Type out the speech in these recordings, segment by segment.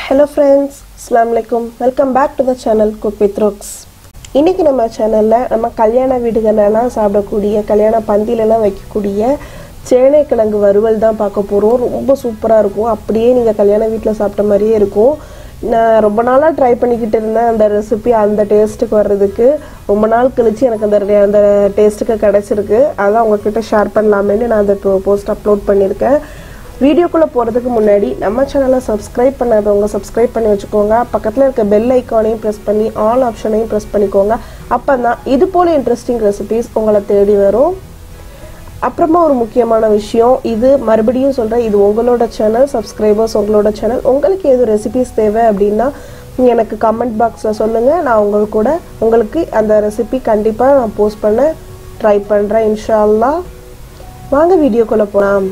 hello friends அஸ்லாம் வலைக்கும் welcome back to the channel cook with Rox இன்றைக்கி நம்ம சேனலில் நம்ம கல்யாண வீடுகளெல்லாம் சாப்பிடக்கூடிய கல்யாண பந்தியிலலாம் வைக்கக்கூடிய சேனைக்கிழங்கு வறுவல் தான் பார்க்க போகிறோம் ரொம்ப சூப்பராக இருக்கும் அப்படியே நீங்கள் கல்யாண வீட்டில் சாப்பிட்ட மாதிரியே இருக்கும் நான் ரொம்ப நாளாக ட்ரை பண்ணிக்கிட்டு இருந்தேன் அந்த ரெசிபி அந்த டேஸ்ட்டுக்கு வர்றதுக்கு ரொம்ப நாள் கழித்து எனக்கு அந்த re- அந்த டேஸ்ட்டுக்கு கிடச்சிருக்கு அதான் உங்ககிட்ட ஷேர் பண்ணலாமேன்னு நான் அந்த போஸ்ட் அப்லோட் பண்ணியிருக்கேன் வீடியோக்குள்ளே போகிறதுக்கு முன்னாடி நம்ம சேனலை சப்ஸ்கிரைப் பண்ணாதவங்க சப்ஸ்கிரைப் பண்ணி வச்சுக்கோங்க பக்கத்தில் இருக்க பெல் ஐக்கானையும் ப்ரெஸ் பண்ணி ஆல் ஆப்ஷனையும் ப்ரெஸ் பண்ணிக்கோங்க அப்போ தான் இது போல் இன்ட்ரெஸ்டிங் ரெசிபீஸ் உங்களை தேடி வரும் அப்புறமா ஒரு முக்கியமான விஷயம் இது மறுபடியும் சொல்கிறேன் இது உங்களோட சேனல் சப்ஸ்கிரைபர்ஸ் உங்களோட சேனல் உங்களுக்கு எது ரெசிபீஸ் தேவை அப்படின்னா நீங்க எனக்கு கமெண்ட் பாக்ஸில் சொல்லுங்கள் நான் உங்களுக்கு கூட உங்களுக்கு அந்த ரெசிபி கண்டிப்பாக நான் போஸ்ட் பண்ண ட்ரை பண்ணுறேன் இன்ஷா அல்லாஹ் வாங்க வீடியோக்குள்ளே போகலாம்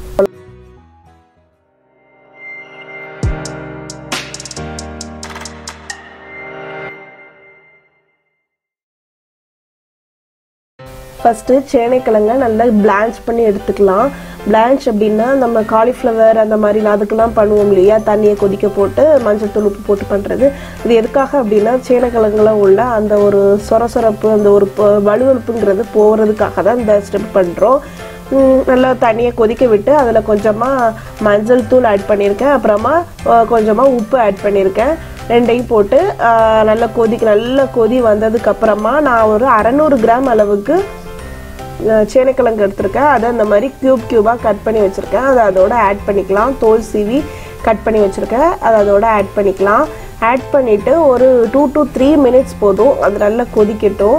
ஃபஸ்ட்டு சேனைக்கிழங்க நல்லா பிளான்ச் பண்ணி எடுத்துக்கலாம் பிளான்ச் அப்படின்னா நம்ம காலிஃப்ளவர் அந்த மாதிரி அதுக்கெல்லாம் பண்ணுவோம் இல்லையா தண்ணியை கொதிக்க போட்டு மஞ்சள் தூள் உப்பு போட்டு பண்ணுறது இது எதுக்காக அப்படின்னா சேனைக்கிழங்குல உள்ள அந்த ஒரு சொரசொரப்பு அந்த ஒரு ப- வலுவழுப்புங்கிறது போகிறதுக்காக தான் இந்த ஸ்டெப் பண்ணுறோம் நல்லா தண்ணியை கொதிக்க விட்டு அதில் கொஞ்சமாக மஞ்சள் தூள் ஆட் பண்ணியிருக்கேன் அப்புறமா அஹ், கொஞ்சமாக உப்பு ஆட் பண்ணியிருக்கேன் ரெண்டையும் போட்டு அஹ், நல்லா கொதிக்க நல்லா கொதி வந்ததுக்கு அப்புறமா நான் ஒரு அறநூறு கிராம் அளவுக்கு அஹ், சேனைக்கிழங்கு எடுத்திருக்கேன் அதை இந்த மாதிரி க்யூப் க்யூபாக கட் பண்ணி வச்சுருக்கேன் அதை அதோட ஆட் பண்ணிக்கலாம் தோல் சீவி கட் பண்ணி வச்சுருக்கேன் அதை அதோட ஆட் பண்ணிக்கலாம் ஆட் பண்ணிவிட்டு ஒரு டூ to த்ரீ மினிட்ஸ் போதும் அது நல்லா கொதிக்கட்டும்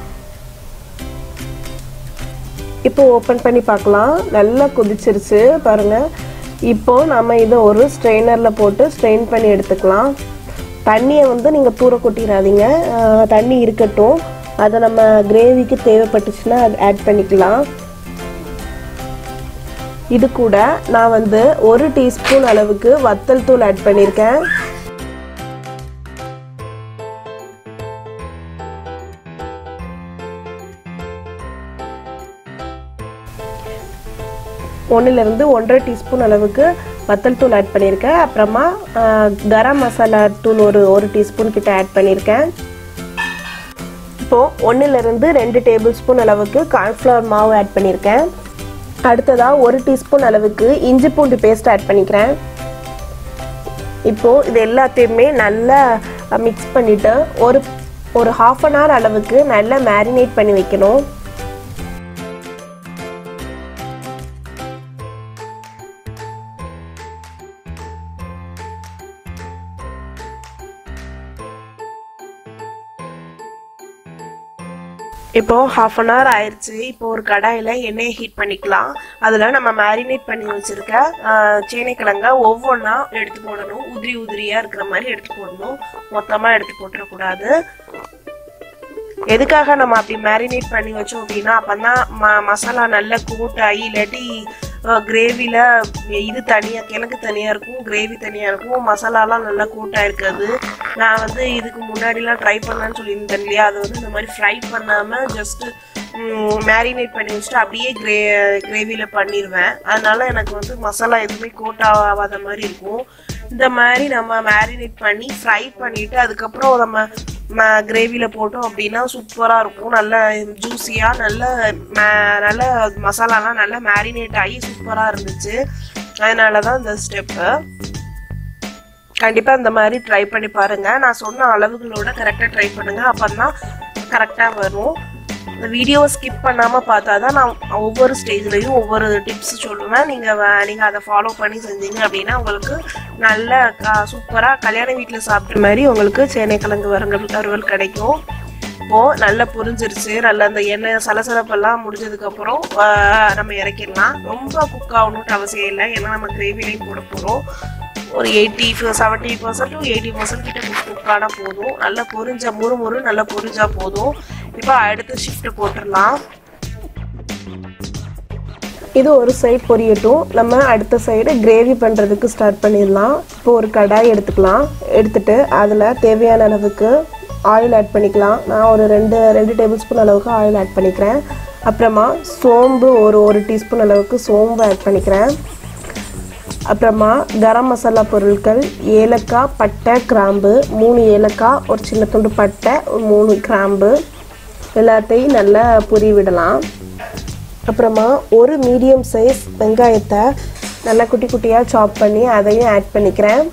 இப்போ ஓப்பன் பண்ணி பார்க்கலாம் நல்லா கொதிச்சிருச்சு பாருங்க இப்போ நம்ம இதை ஒரு ஸ்ட்ரெயினரில் போட்டு ஸ்ட்ரெயின் பண்ணி எடுத்துக்கலாம் தண்ணியை வந்து நீங்கள் தூர கொட்டிடாதீங்க ஆஹ் தண்ணி இருக்கட்டும் அதை நம்ம கிரேவிக்கு தேவைப்பட்டுச்சுன்னா அது ஆட் பண்ணிக்கலாம் இது கூட நான் வந்து ஒரு டீஸ்பூன் அளவுக்கு வத்தல் தூள் ஆட் பண்ணியிருக்கேன் ஒன்றுலேருந்து ஒன்றரை டீஸ்பூன் அளவுக்கு வத்தல் தூள் ஆட் பண்ணியிருக்கேன் அப்புறமா ஆஹ், கரம் மசாலா தூள் ஒரு ஒரு டீஸ்பூன் கிட்ட ஆட் பண்ணியிருக்கேன் இப்போது ஒன்றுலேருந்து ரெண்டு டேபிள் ஸ்பூன் அளவுக்கு கார்ன்ஃப்ளவர் மாவு ஆட் பண்ணியிருக்கேன் அடுத்ததாக ஒரு டீஸ்பூன் அளவுக்கு இஞ்சி பூண்டு பேஸ்ட் ஆட் பண்ணிக்கிறேன் இப்போது இது எல்லாத்தையுமே நல்லா மிக்ஸ் பண்ணிவிட்டு ஒரு ஒரு ஹாஃப் அன் ஹவர் அளவுக்கு நல்லா மேரினேட் பண்ணி வைக்கணும் இப்போ ஹாஃப் அன் ஹவர் ஆயிடுச்சு இப்போ ஒரு கடாயில் எண்ணெயை ஹீட் பண்ணிக்கலாம் அதில் நம்ம மேரினேட் பண்ணி வச்சுருக்க சேனைக்கிழங்க ஒவ்வொன்றா எடுத்து போடணும் உதிரி உதிரியாக இருக்கிற மாதிரி எடுத்து போடணும் மொத்தமாக எடுத்து போட்டுறக்கூடாது எதுக்காக நம்ம அப்படி மேரினேட் பண்ணி வச்சோம் அப்படின்னா அப்போதான் ம மசாலா நல்லா கூட்டாகி இல்லாட்டி கிரேவியில் இது தனியாக கிழங்கு தனியாக இருக்கும் கிரேவி தனியாக இருக்கும் மசாலாலாம் நல்லா கூட்டாக இருக்காது நான் வந்து இதுக்கு முன்னாடிலாம் ட்ரை பண்ணலான்னு சொல்லியிருந்தேன் இல்லையா அது வந்து இந்த மாதிரி ஃப்ரை பண்ணாமல் ஜஸ்ட்டு மேரினேட் பண்ணி வச்சுட்டு அப்படியே கிரே கிரேவியில் பண்ணிடுவேன் அதனால எனக்கு வந்து மசாலா எதுவுமே கோட் ஆகாத மாதிரி இருக்கும் இந்த மாதிரி நம்ம மேரினேட் பண்ணி ஃப்ரை பண்ணிவிட்டு அதுக்கப்புறம் நம்ம கிரேவியில் போட்டோம் அப்படின்னா சூப்பராக இருக்கும் நல்ல ஜூஸியாக நல்ல ம- நல்ல மசாலாலாம் நல்லா மேரினேட் ஆகி சூப்பராக இருந்துச்சு அதனால தான் இந்த ஸ்டெப்பு கண்டிப்பாக இந்த மாதிரி ட்ரை பண்ணி பாருங்கள் நான் சொன்ன அளவுகளோட கரெக்டாக ட்ரை பண்ணுங்கள் அப்போ தான் கரெக்டாக வரும் இந்த வீடியோவை ஸ்கிப் பண்ணாமல் பார்த்தா தான் நான் ஒவ்வொரு ஸ்டேஜ்லேயும் ஒவ்வொரு டிப்ஸ் சொல்லுவேன் நீங்கள் நீங்கள் அதை ஃபாலோ பண்ணி செஞ்சீங்க அப்படின்னா உங்களுக்கு நல்ல சூப்பராக கல்யாண வீட்டில் சாப்பிட்ட மாதிரி உங்களுக்கு சேனைக்கிழங்கு வரங்கள் வறுவல் கிடைக்கும் இப்போது நல்லா புரிஞ்சிருச்சு நல்லா அந்த எண்ணெய் சலசலப்பெல்லாம் முடிஞ்சதுக்கப்புறம் நம்ம இறக்கிடலாம் ரொம்ப குக் ஆகணுன்ட்டு அவசியம் இல்லை ஏன்னா நம்ம கிரேவிலையும் போட போகிறோம் ஒரு eighty seventy percent to eighty percent கிட்ட குக் குக் ஆனால் போதும் நல்லா பொரிஞ்ச முறு முறு நல்லா பொரிஞ்சா போதும் இப்போ அடுத்த ஷிஃப்ட் போட்டுடலாம் இது ஒரு சைடு பொரியட்டும் நம்ம அடுத்த சைடு கிரேவி பண்ணுறதுக்கு ஸ்டார்ட் பண்ணிடலாம் இப்போ ஒரு கடாய் எடுத்துக்கலாம் எடுத்துட்டு அதில் தேவையான அளவுக்கு ஆயில் ஆட் பண்ணிக்கலாம் நான் ஒரு ரெண்டு ரெண்டு டேபிள் ஸ்பூன் அளவுக்கு ஆயில் ஆட் பண்ணிக்கிறேன் அப்புறமா சோம்பு ஒரு ஒரு டீஸ்பூன் அளவுக்கு சோம்பு ஆட் பண்ணிக்கிறேன் அப்புறமா கரம் மசாலா பொருட்கள் ஏலக்காய் பட்டை கிராம்பு மூணு ஏலக்காய் ஒரு சின்ன துண்டு பட்டை ஒரு மூணு கிராம்பு எல்லாத்தையும் நல்லா பொரி விடலாம் அப்புறமா ஒரு மீடியம் சைஸ் வெங்காயத்தை நல்லா குட்டி குட்டியாக சாப் பண்ணி அதையும் ஆட் பண்ணிக்கிறேன்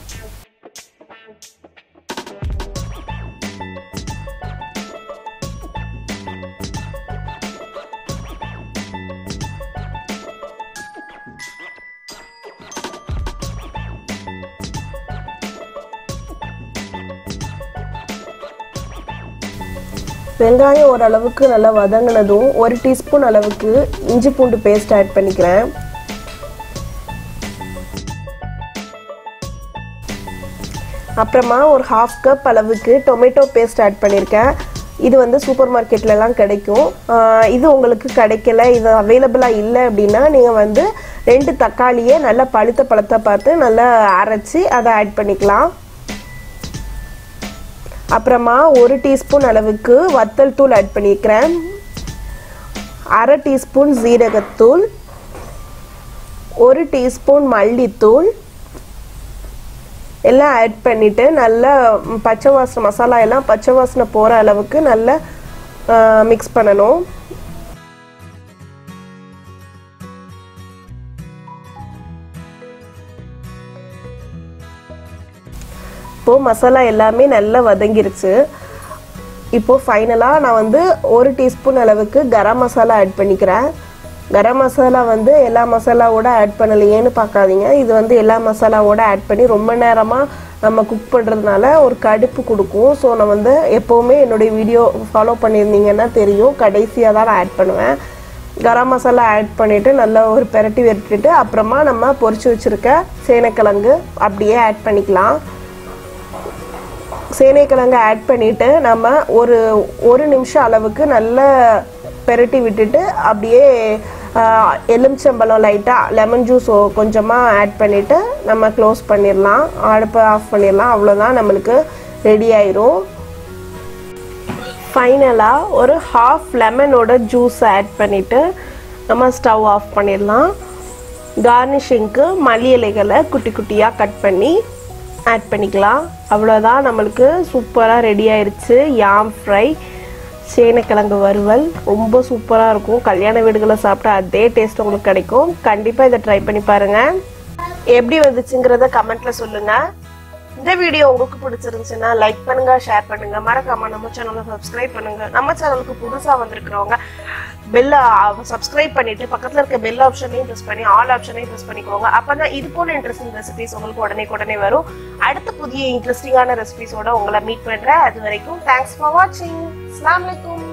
வெங்காயம் ஓரளவுக்கு நல்லா வதங்கினதும் ஒரு டீஸ்பூன் அளவுக்கு இஞ்சி பூண்டு பேஸ்ட் ஆட் பண்ணிக்கிறேன் அப்புறமா ஒரு ஹாஃப் கப் அளவுக்கு டொமேட்டோ பேஸ்ட் ஆட் பண்ணியிருக்கேன் இது வந்து சூப்பர் மார்க்கெட்லலாம் கிடைக்கும் ஆஹ் இது உங்களுக்கு கிடைக்கல இது அவைலபிளாக இல்லை அப்படின்னா நீங்கள் வந்து ரெண்டு தக்காளியை நல்லா பழுத்த பழத்தை பார்த்து நல்லா அரைச்சி அதை ஆட் பண்ணிக்கலாம் அப்புறமா ஒரு டீஸ்பூன் அளவுக்கு வத்தல் தூள் ஆட் பண்ணியிருக்கிறேன் அரை டீஸ்பூன் ஜீரகத்தூள் ஒரு டீஸ்பூன் மல்லித்தூள் எல்லாம் ஆட் பண்ணிவிட்டு நல்லா பச்சை வாசனை மசாலா எல்லாம் பச்சை வாசனை போகிற அளவுக்கு நல்லா மிக்ஸ் பண்ணணும் இப்போது மசாலா எல்லாமே நல்லா வதங்கிருச்சு இப்போது ஃபைனலாக நான் வந்து ஒரு டீஸ்பூன் அளவுக்கு கரம் மசாலா ஆட் பண்ணிக்கிறேன் கரம் மசாலா வந்து எல்லா மசாலாவோட ஆட் பண்ணலையேன்னு பார்க்காதீங்க இது வந்து எல்லா மசாலாவோட ஆட் பண்ணி ரொம்ப நேரமாக நம்ம குக் பண்ணுறதுனால ஒரு கடுப்பு கொடுக்கும் ஸோ நான் வந்து எப்போவுமே என்னுடைய வீடியோ ஃபாலோ பண்ணியிருந்தீங்கன்னா தெரியும் கடைசியாக தான் நான் ஆட் பண்ணுவேன் கரம் மசாலா ஆட் பண்ணிவிட்டு நல்லா ஒரு பெரட்டி வெட்டிட்டு அப்புறமா நம்ம பொரிச்சு வச்சுருக்க சேனைக்கிழங்கு அப்படியே ஆட் பண்ணிக்கலாம் சேனைக்கிழங்கு ஆட் பண்ணிவிட்டு நம்ம ஒரு ஒரு நிமிஷம் அளவுக்கு நல்ல பெரட்டி விட்டுட்டு அப்படியே எலுமிச்சம்பழம் லைட்டாக லெமன் ஜூஸ் கொஞ்சமாக ஆட் பண்ணிவிட்டு நம்ம க்ளோஸ் பண்ணிடலாம் அடுப்பை ஆஃப் பண்ணிடலாம் அவ்வளோதான் நம்மளுக்கு ரெடி ஆயிரும் ஃபைனலாக ஒரு ஹாஃப் லெமனோட ஜூஸ் ஆட் பண்ணிவிட்டு நம்ம ஸ்டவ் ஆஃப் பண்ணிடலாம் கார்னிஷிங்க்கு மல்லி இலைகளை குட்டி குட்டியாக கட் பண்ணி ஆட் பண்ணிக்கலாம் அவ்வளோதான் நம்மளுக்கு சூப்பராக ரெடி ஆயிடுச்சு யாம் ஃப்ரை சேனைக்கிழங்கு வறுவல் ரொம்ப சூப்பராக இருக்கும் கல்யாண வீடுகளில் சாப்பிட்டா அதே டேஸ்ட் உங்களுக்கு கிடைக்கும் கண்டிப்பாக இதை ட்ரை பண்ணி பாருங்கள் எப்படி வந்துச்சுங்கிறத கமெண்ட்டில் சொல்லுங்கள் இந்த வீடியோ உங்களுக்கு பிடிச்சிருந்துச்சுன்னா லைக் பண்ணுங்க ஷேர் பண்ணுங்க மறக்காம நம்ம சேனலை சப்ஸ்கிரைப் பண்ணுங்க நம்ம சேனலுக்கு புதுசா வந்திருக்கிறவங்க பெல்ல சப்ஸ்கிரைப் பண்ணிட்டு பக்கத்துல இருக்க பெல் ஆப்ஷனையும் ப்ரெஸ் பண்ணி ஆல் ஆப்ஷனையும் ப்ரெஸ் பண்ணிக்கோங்க அப்பதான் இது போல இன்ட்ரெஸ்டிங் ரெசிபிஸ் உங்களுக்கு உடனே உடனே வரும் அடுத்த புதிய இன்ட்ரெஸ்டிங்கான ரெசிபிஸோட உங்களை மீட் பண்றேன் அது வரைக்கும் தேங்க்ஸ் ஃபார் வாட்சிங் அஸ்ஸலாமு அலைக்கும்